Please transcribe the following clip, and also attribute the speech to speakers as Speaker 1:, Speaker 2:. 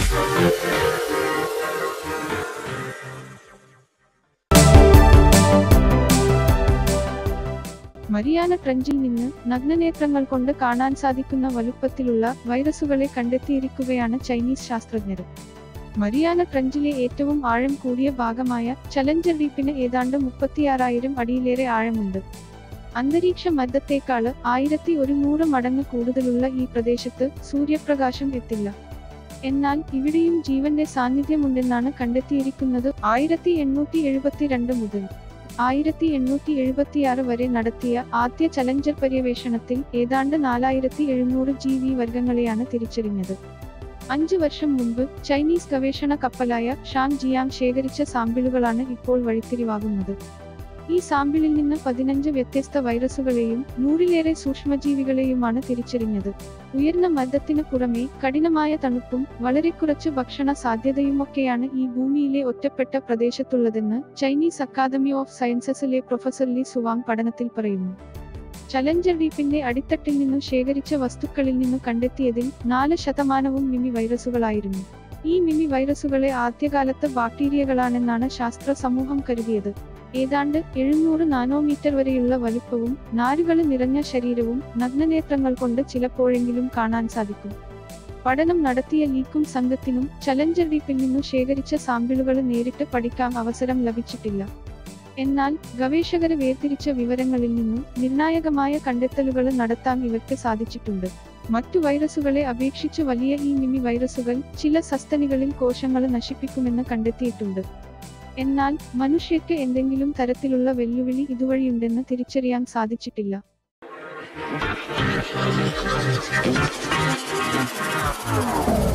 Speaker 1: Mariana ട്രഞ്ചിൽ നിന്ന് നഗ്നനേത്രങ്ങൾ കൊണ്ട് കാണാൻ സാധിക്കുന്ന വലുപ്പത്തിലുള്ള വൈറസുകളെ കണ്ടെത്തിയിരിക്കുകയാണ് ചൈനീസ് ശാസ്ത്രജ്ഞർ മരിയാന ട്രഞ്ചിലെ ഏറ്റവും ആഴം കൂടിയ ഭാഗമായ ചലഞ്ചർ ഡീപ്പിന് ഏതാണ്ട് മുപ്പത്തിയാറായിരം അടിയിലേറെ ആഴമുണ്ട് അന്തരീക്ഷ മർദ്ദത്തേക്കാള് ആയിരത്തി ഒരുന്നൂറ് മടങ്ങ് കൂടുതലുള്ള ഈ പ്രദേശത്ത് സൂര്യപ്രകാശം എത്തില്ല എന്നാൽ ഇവിടെയും ജീവന്റെ സാന്നിധ്യമുണ്ടെന്നാണ് കണ്ടെത്തിയിരിക്കുന്നത് ആയിരത്തി എണ്ണൂറ്റി എഴുപത്തിരണ്ട് മുതൽ ആയിരത്തി എണ്ണൂറ്റി എഴുപത്തിയാറ് വരെ നടത്തിയ ആദ്യ ചലഞ്ചർ പര്യവേഷണത്തിൽ ഏതാണ്ട് നാലായിരത്തി എഴുന്നൂറ് ജീവി വർഗങ്ങളെയാണ് തിരിച്ചറിഞ്ഞത് അഞ്ചു വർഷം മുമ്പ് ചൈനീസ് ഗവേഷണ കപ്പലായ ഷാങ് ജിയാങ് ശേഖരിച്ച സാമ്പിളുകളാണ് ഇപ്പോൾ വഴിത്തിരിവാകുന്നത് ഈ സാമ്പിളിൽ നിന്ന് പതിനഞ്ച് വ്യത്യസ്ത വൈറസുകളെയും നൂറിലേറെ സൂക്ഷ്മജീവികളെയുമാണ് തിരിച്ചറിഞ്ഞത് ഉയർന്ന മർദ്ദത്തിന് പുറമെ കഠിനമായ തണുപ്പും വളരെ കുറച്ച് ഭക്ഷണ സാധ്യതയുമൊക്കെയാണ് ഈ ഭൂമിയിലെ ഒറ്റപ്പെട്ട പ്രദേശത്തുള്ളതെന്ന് ചൈനീസ് അക്കാദമി ഓഫ് സയൻസസിലെ പ്രൊഫസർ ലി സുവാങ് പഠനത്തിൽ പറയുന്നു ചലഞ്ചർ ഡീപ്പിന്റെ അടിത്തട്ടിൽ നിന്നു ശേഖരിച്ച വസ്തുക്കളിൽ നിന്നു കണ്ടെത്തിയതിൽ നാല് ശതമാനവും മിമി വൈറസുകളായിരുന്നു ഈ മിമി വൈറസുകളെ ആദ്യകാലത്ത് ബാക്ടീരിയകളാണെന്നാണ് ശാസ്ത്ര സമൂഹം കരുതിയത് ഏതാണ്ട് എഴുന്നൂറ് നാനോമീറ്റർ വരെയുള്ള വലുപ്പവും നാരുകള് നിറഞ്ഞ ശരീരവും നഗ്നനേത്രങ്ങൾ കൊണ്ട് ചിലപ്പോഴെങ്കിലും കാണാൻ സാധിക്കും പഠനം നടത്തിയ ലീക്കും സംഘത്തിനും ചലഞ്ചർ ഡീപ്പിൽ നിന്നു ശേഖരിച്ച സാമ്പിളുകൾ നേരിട്ട് പഠിക്കാൻ അവസരം ലഭിച്ചിട്ടില്ല എന്നാൽ ഗവേഷകര് വേർതിരിച്ച വിവരങ്ങളിൽ നിന്നും നിർണായകമായ കണ്ടെത്തലുകൾ നടത്താൻ ഇവർക്ക് സാധിച്ചിട്ടുണ്ട് മറ്റു വൈറസുകളെ അപേക്ഷിച്ച് വലിയ ഈ മിമി വൈറസുകൾ ചില സസ്തനികളിൽ കോശങ്ങൾ നശിപ്പിക്കുമെന്ന് കണ്ടെത്തിയിട്ടുണ്ട് എന്നാൽ മനുഷ്യർക്ക് എന്തെങ്കിലും തരത്തിലുള്ള വെല്ലുവിളി ഇതുവഴിയുണ്ടെന്ന് തിരിച്ചറിയാൻ സാധിച്ചിട്ടില്ല
Speaker 2: Thank you.